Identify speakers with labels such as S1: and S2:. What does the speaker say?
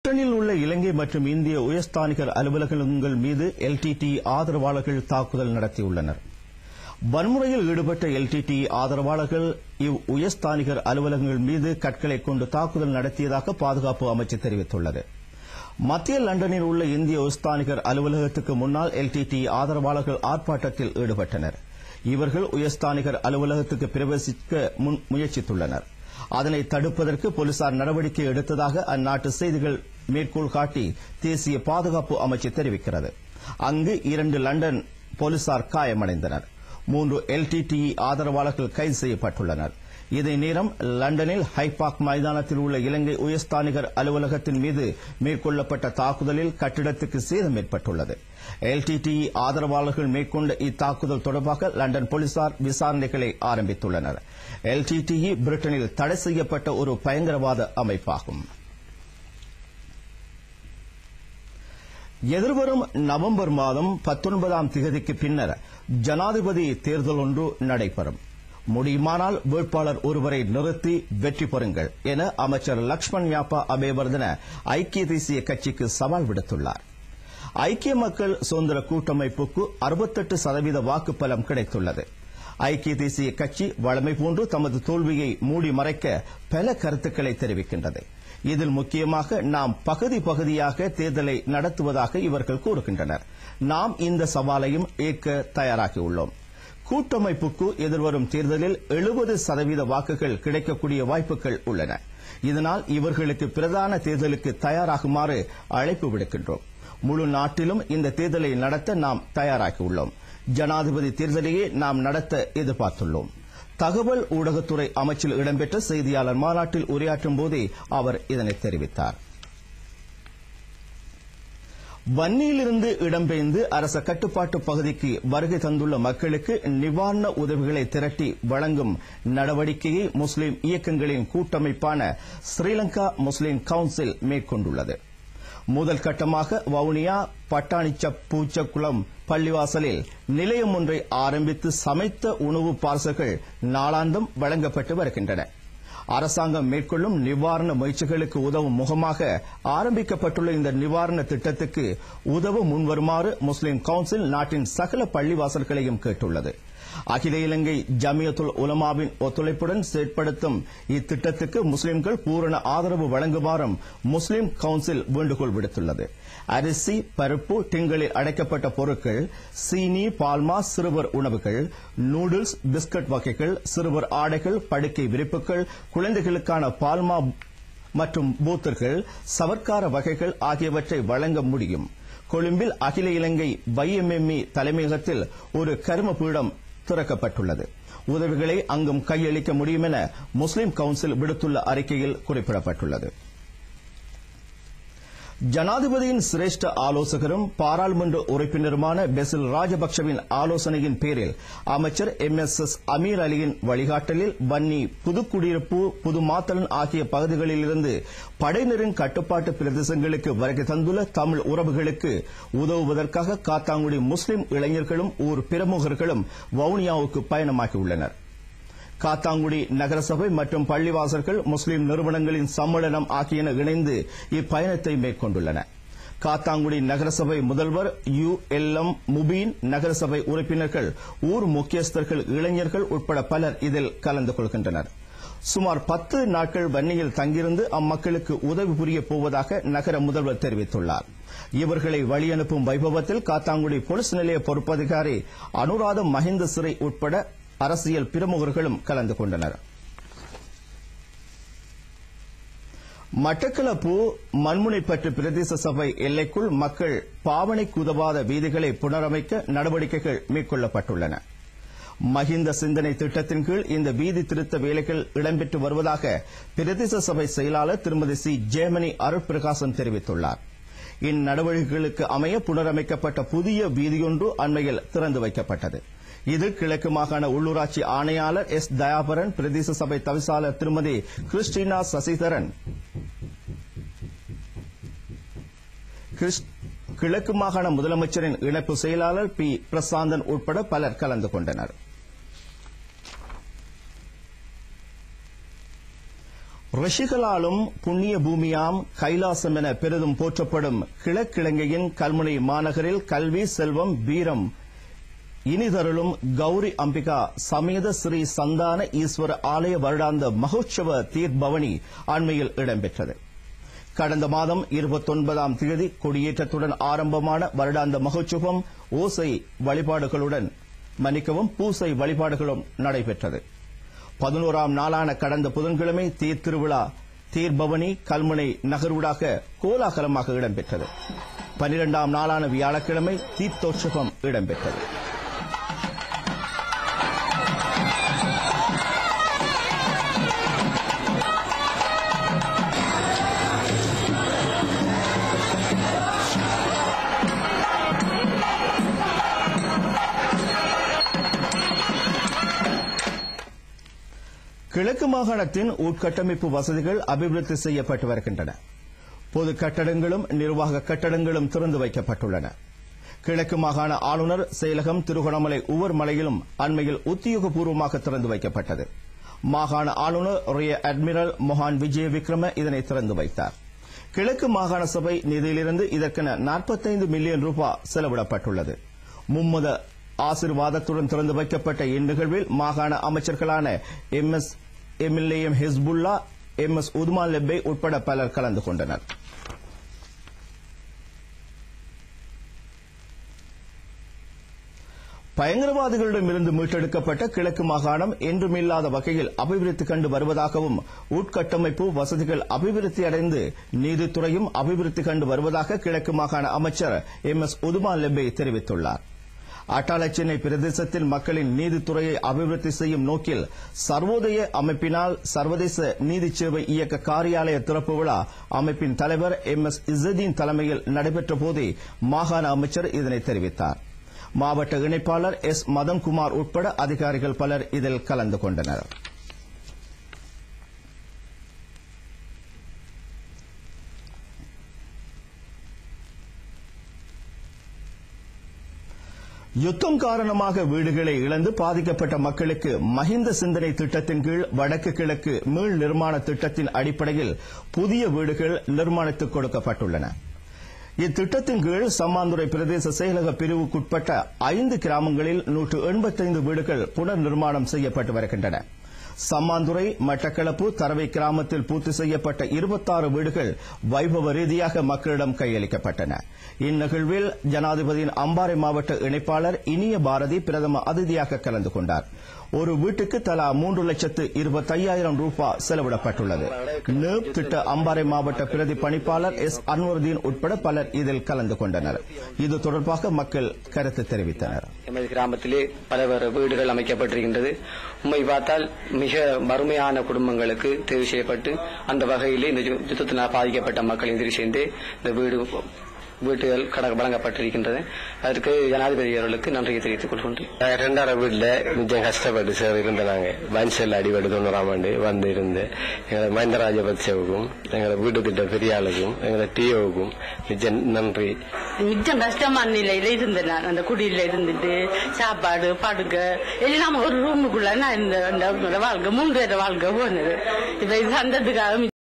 S1: லண்டனில் உள்ள இலங்கை மற்றும் இந்திய உயர்ஸ்தானிகர் அலுவலகங்கள் மீது எல்டிடி ஆதரவாளர்கள் தாக்குதல் நடத்தியுள்ளனர் வன்முறையில் ஈடுபட்ட எல்டிடி ஆதரவாளர்கள் இவ் உயர்ஸ்தானிகர் அலுவலகங்கள் மீது கற்களை கொண்டு தாக்குதல் நடத்தியதாக பாதுகாப்பு அமைச்சு தெரிவித்துள்ளது மத்திய லண்டனில் உள்ள இந்திய உயர்ஸ்தானிகர் அலுவலகத்துக்கு முன்னால் எல்டிடி ஆதரவாளர்கள் ஆர்ப்பாட்டத்தில் ஈடுபட்டனர் இவர்கள் உயர்ஸ்தானிகர் அலுவலகத்துக்கு பிரவேசிக்க முன் முயற்சித்துள்ளனர் அதனை தடுப்பதற்கு போலீசார் நடவடிக்கை எடுத்ததாக அந்நாட்டு செய்திகள் மேற்கோள் காட்டி தேசிய பாதுகாப்பு அமைச்சு தெரிவிக்கிறது அங்கு இரண்டு லண்டன் போலீசார் காயமடைந்தனர் மூன்று எல்டிடிஇ ஆதரவாளர்கள் கைது செய்யப்பட்டுள்ளனர் இதே நேரம் லண்டனில் ஹைபாக் மைதானத்தில் உள்ள இலங்கை உயர்ஸ்தானிகர் அலுவலகத்தின் மீது மேற்கொள்ளப்பட்ட தாக்குதலில் கட்டிடத்துக்கு சேதம் ஏற்பட்டுள்ளது எல்டிடிஇ ஆதரவாளர்கள் மேற்கொண்ட இத்தாக்குதல் தொடர்பாக லண்டன் போலீசார் விசாரணைகளை ஆரம்பித்துள்ளனர் எல்டிடிஇ பிரிட்டனில் தடை செய்யப்பட்ட ஒரு பயங்கரவாத அமைப்பாகும் எதிர்வரும் நவம்பர் மாதம் பத்தொன்பதாம் திகதிக்கு பின்னர் ஜனாதிபதி தேர்தல் ஒன்று நடைபெறும் முடியுமானால் வேட்பாளர் ஒருவரை நிறுத்தி வெற்றி பெறுங்கள் என அமைச்சர் லக்ஷ்மண் யாப்பா அபேவர்தன ஐக்கிய தேசிய கட்சிக்கு சவால் விடுத்துள்ளார் ஐக்கிய மக்கள் சுதந்திர கூட்டமைப்புக்கு அறுபத்தெட்டு சதவீத வாக்குப்பலம் கிடைத்துள்ளது ஐக்கிய தேசிய கட்சி வழமை போன்று தமது தோல்வியை மூடி மறைக்க பல கருத்துக்களை தெரிவிக்கின்றது இதில் முக்கியமாக நாம் பகுதி பகுதியாக தேர்தலை நடத்துவதாக இவர்கள் கூறுகின்றனர் நாம் இந்த சவாலையும் ஏற்க தயாராகியுள்ளோம் கூட்டமைப்புக்கு எதிர்வரும் தேர்தலில் எழுபது சதவீத வாக்குகள் கிடைக்கக்கூடிய வாய்ப்புகள் உள்ளன இதனால் இவர்களுக்கு பிரதான தேர்தலுக்கு தயாராகுமாறு அழைப்பு விடுக்கின்றோம் முழு நாட்டிலும் இந்த தேர்தலை நடத்த நாம் தயாராகியுள்ளோம் ஜனாதிபதி தேர்தலையே நாம் நடத்த எதிர்பார்த்துள்ளோம் தகவல் ஊடகத்துறை அமைச்சில் இடம்பெற்ற செய்தியாளர் மாநாட்டில் உரையாற்றும் போதே அவர் இதனை தெரிவித்தார் வன்னியிலிருந்து இடம்பெயர்ந்து அரச கட்டுப்பாட்டு பகுதிக்கு வருகை தந்துள்ள மக்களுக்கு நிவாரண உதவிகளை திரட்டி வழங்கும் நடவடிக்கையை முஸ்லிம் இயக்கங்களின் கூட்டமைப்பான ஸ்ரீலங்கா முஸ்லிம் கவுன்சில் மேற்கொண்டுள்ளது முதல் கட்டமாக வவுனியா பட்டாணிச்ச பூச்சக்குளம் பள்ளிவாசலில் நிலையம் ஒன்றை ஆரம்பித்து சமைத்த உணவு பார்சல்கள் நாளாந்தம் வழங்கப்பட்டு வருகின்றன அரசாங்கம் மேற்கொள்ளும் நிவாரண முயற்சிகளுக்கு உதவும் முகமாக ஆரம்பிக்கப்பட்டுள்ள இந்த நிவாரண திட்டத்துக்கு உதவ முன்வருமாறு முஸ்லிம் கவுன்சில் நாட்டின் சகல பள்ளிவாசல்களையும் கேட்டுள்ளது அகில இலங்கை ஜமியத்துல் உலமாவின் ஒத்துழைப்புடன் செயற்படுத்தும் இத்திட்டத்துக்கு முஸ்லிம்கள் பூரண ஆதரவு வழங்குமாறும் முஸ்லிம் கவுன்சில் வேண்டுகோள் விடுத்துள்ளது அரிசி பருப்பு டிங்களில் அடைக்கப்பட்ட பொருட்கள் சீனி பால்மா சிறுவர் உணவுகள் நூடுல்ஸ் பிஸ்கட் வகைகள் சிறுவர் ஆடைகள் படுக்கை விரிப்புகள் குழந்தைகளுக்கான பால்மா மற்றும் பூத்தர்கள் சவர்க்கார வகைகள் ஆகியவற்றை வழங்க முடியும் கொழும்பில் அகில இலங்கை வைஎம்எம்இ தலைமையகத்தில் ஒரு கரும பீடம் திறக்கப்பட்டுள்ளது உதவிகளை அங்கும் கையளிக்க முடியும் என முஸ்லிம் கவுன்சில் விடுத்துள்ள அறிக்கையில் குறிப்பிடப்பட்டுள்ளது ஜனாதிபதியின் சிரேஷ்ட ஆலோசகரும் பாராளுமன்ற உறுப்பினருமான பெசில் ராஜபக்சவின் ஆலோசனையின் பேரில் அமைச்சர் எம் எஸ் எஸ் அமீர் அலியின் வழிகாட்டலில் வன்னி புதுக்குடியிருப்பு புதுமாத்தலன் ஆகிய பகுதிகளிலிருந்து படையினரின் கட்டுப்பாட்டு பிரதேசங்களுக்கு வருகை தந்துள்ள தமிழ் உறவுகளுக்கு உதவுவதற்காக காத்தாங்குடி முஸ்லிம் இளைஞர்களும் ஊர் பிரமுகர்களும் வவுனியாவுக்கு பயணமாகியுள்ளனர் காத்தாங்குடி நகரசபை மற்றும் பள்ளிவாசல்கள் முஸ்லிம் நிறுவனங்களின் சம்மேளனம் ஆகியன இணைந்து இப்பயணத்தை மேற்கொண்டுள்ளன காத்தாங்குடி நகரசபை முதல்வர் யு எல் எம் முபீன் நகரசபை உறுப்பினர்கள் ஊர் முக்கியஸ்தர்கள் இளைஞர்கள் உட்பட பலர் இதில் கலந்து கொள்கின்றனர் சுமார் பத்து நாட்கள் வன்னியில் தங்கியிருந்து அம்மக்களுக்கு உதவி புரிய போவதாக நகர முதல்வர் தெரிவித்துள்ளார் இவர்களை வழியனுப்பும் வைபவத்தில் காத்தாங்குடி போலீஸ் நிலைய பொறுப்பதிகாரி அனுராதம் மஹிந்த சிறை உட்பட அரசியல் பிரமுகர்களும் கலந்து கொண்டனர் மட்டக்களப்பு மண்முனைப்பற்று பிரதேச சபை எல்லைக்குள் மக்கள் பாவனைக்கு உதவாத வீதிகளை புனரமைக்க நடவடிக்கைகள் மேற்கொள்ளப்பட்டுள்ளன மஹிந்த சிந்தனை திட்டத்தின் கீழ் இந்த வீதி திருத்த வேலைகள் இடம்பெற்று வருவதாக பிரதேச சபை செயலாளர் திருமதி சி ஜெயமணி அருட்பிரகாசம் தெரிவித்துள்ளார் இந்நடவடிக்கைகளுக்கு அமைய புனரமைக்கப்பட்ட புதிய வீதியொன்று அண்மையில் திறந்து வைக்கப்பட்டது இது கிழக்கு மாகாண உள்ளூராட்சி ஆணையாளர் எஸ் தயாபரன் பிரதேச சபை தவிசாளர் திருமதி கிறிஸ்டினா சசிதரன் கிழக்கு மாகாண முதலமைச்சரின் இணைப்பு செயலாளர் பி பிரசாந்தன் உட்பட பலர் கலந்து கொண்டனர் ரிஷிகளாலும் புண்ணிய பூமியாம் கைலாசம் என பெரிதும் போற்றப்படும் கிழக்கிழங்கையின் கல்முனை மாநகரில் கல்வி செல்வம் வீரம் இனிதருளும் கௌரி அம்பிகா சமேத ஸ்ரீ சந்தான ஈஸ்வர ஆலய வருடாந்த மகோற்சவ தீர்ப்பவனி அண்மையில் இடம்பெற்றது கடந்த மாதம் இருபத்தொன்பதாம் தேதி கொடியேற்றத்துடன் ஆரம்பமான வருடாந்த மகோற்சவம் ஓசை வழிபாடுகளுடன் மன்னிக்கவும் பூசை வழிபாடுகளும் நடைபெற்றது பதினோராம் நாளான கடந்த புதன்கிழமை தேர் திருவிழா தேர்பவனி கல்முனை நகர்வூடாக கோலாகலமாக இடம்பெற்றது பனிரெண்டாம் நாளான வியாழக்கிழமை தீர்த்தோற்சவம் இடம்பெற்றது கிழக்கு மாகாணத்தின் உட்கட்டமைப்பு வசதிகள் அபிவிருத்தி செய்யப்பட்டு வருகின்றன பொது கட்டடங்களும் நிர்வாக கட்டடங்களும் திறந்து வைக்கப்பட்டுள்ளன கிழக்கு மாகாண ஆளுநர் செயலகம் திருகோணமலை உவர் மலையிலும் அண்மையில் உத்தியோகபூர்வமாக திறந்து வைக்கப்பட்டது மாகாண ஆளுநர் rear admiral Mohan Wijewickrama இதனை திறந்து வைத்தார் கிழக்கு மாகாண சபை நிதியிலிருந்து இதற்கென 45 மில்லியன் ரூபாய் செலவிடப்பட்டுள்ளது மும்முத ஆசிர்வாதத்துடன் திறந்து வைக்கப்பட்ட இந்நிகழ்வில் மாகாண அமைச்சர்களான M S MLAM Hizbullah M S Uthuman Lebbe உட்பட பலர் கலந்து கொண்டனர் பயங்கரவாதிகளிடமிருந்து மீட்டெடுக்கப்பட்ட கிழக்கு மாகாணம் என்றுமில்லாத வகையில் அபிவிருத்தி கண்டு வருவதாகவும் உட்கட்டமைப்பு வசதிகள் அபிவிருத்தி அடைந்து நீதித்துறையும் அபிவிருத்தி கண்டு வருவதாக கிழக்கு மாகாண அமைச்சர் எம் எஸ் உதுமான் லெப்பே தெரிவித்துள்ளார் அட்டாள சென்னை பிரதேசத்தில் மக்களின் நீதித்துறையை அபிவிருத்தி செய்யும் நோக்கில் சர்வோதய அமைப்பினால் சர்வதேச நீதி சேவை இயக்க காரியாலய திறப்பு விழா அமைப்பின் தலைவர் எம் எஸ் இசதீன் தலைமையில் நடைபெற்ற போதே மாகாண அமைச்சர் இதனை தெரிவித்தார் மாவட்ட இணைப்பாளர் எஸ் மதன்குமார் உட்பட அதிகாரிகள் பலர் இதில் கலந்து கொண்டனர் யுத்தம் காரணமாக வீடுகளை இழந்து பாதிக்கப்பட்ட மக்களுக்கு மஹிந்த சிந்தனை திட்டத்தின் கீழ் வடக்கு கிழக்கு மீள் நிர்மாண திட்டத்தின் அடிப்படையில் புதிய வீடுகள் நிர்மாணித்துக் கொடுக்கப்பட்டுள்ளன இத்திட்டத்தின் கீழ் சம்மாந்துறை பிரதேச செயலக பிரிவுக்குட்பட்ட ஐந்து கிராமங்களில் நூற்று எண்பத்தைந்து வீடுகள் புனர் நிர்மாணம் செய்யப்பட்டு வருகின்றன சம்மாந்துறை மட்டக்களப்பு தரவை கிராமத்தில் பூர்த்தி செய்யப்பட்ட இருபத்தாறு வீடுகள் வைபவ ரீதியாக மக்களிடம் கையளிக்கப்பட்டன இந்நிகழ்வில் ஜனாதிபதியின் அம்பாறை மாவட்ட இணைப்பாளர் இனிய பாரதி பிரதம அதிதியாக கலந்து கொண்டார் ஒரு வீட்டுக்கு தலா மூன்று லட்சத்து இருபத்தையாயிரம் ரூபாய் செலவிடப்பட்டுள்ளது நேப் திட்ட அம்பாறை மாவட்ட பிரதி பணிப்பாளர் எஸ் அன்வருதீன் உட்பட பலர் இதில் கலந்து கொண்டனர் இது தொடர்பாக மக்கள் கருத்து தெரிவித்தனர்
S2: எமது கிராமத்திலே பல வீடுகள் அமைக்கப்பட்டிருக்கின்றது உண்மை பார்த்தால் மிக வறுமையான குடும்பங்களுக்கு தெரிவு செய்யப்பட்டு அந்த வகையிலே இந்த யுத்தத்தினால் பாதிக்கப்பட்ட மக்களின் தெரிவு செய்து இந்த வீடு வீட்டுகள் கட வழங்கப்பட்டிருக்கின்றது அதற்கு ஜனாதிபதி அவர்களுக்கு நன்றியை தெரிவித்துக் கொள்கின்றேன்
S3: ரெண்டாயிரம் வீட்டுல கொஞ்சம் கஷ்டப்பட்டு சார் இருந்த நாங்க வன்சல் அடிபட்டு தொண்ணூறாம் ஆண்டு வந்து இருந்து எங்களை மஹிந்த ராஜபக்சவுக்கும் எங்களை வீட்டு திட்ட பெரியாளுக்கும் எங்களை டிஓவுக்கும் நிஜம் நன்றி
S4: மிச்சம் கஷ்டமான நிலையில இருந்தேன் நான் அந்த குடியில இருந்துட்டு சாப்பாடு படுக்க எல்லாம் ஒரு ரூமுக்குள்ள நான் இந்த இந்த வாழ்க்கை மூன்று பேர வாழ்க்கை போனது இப்ப இது சந்ததுக்காக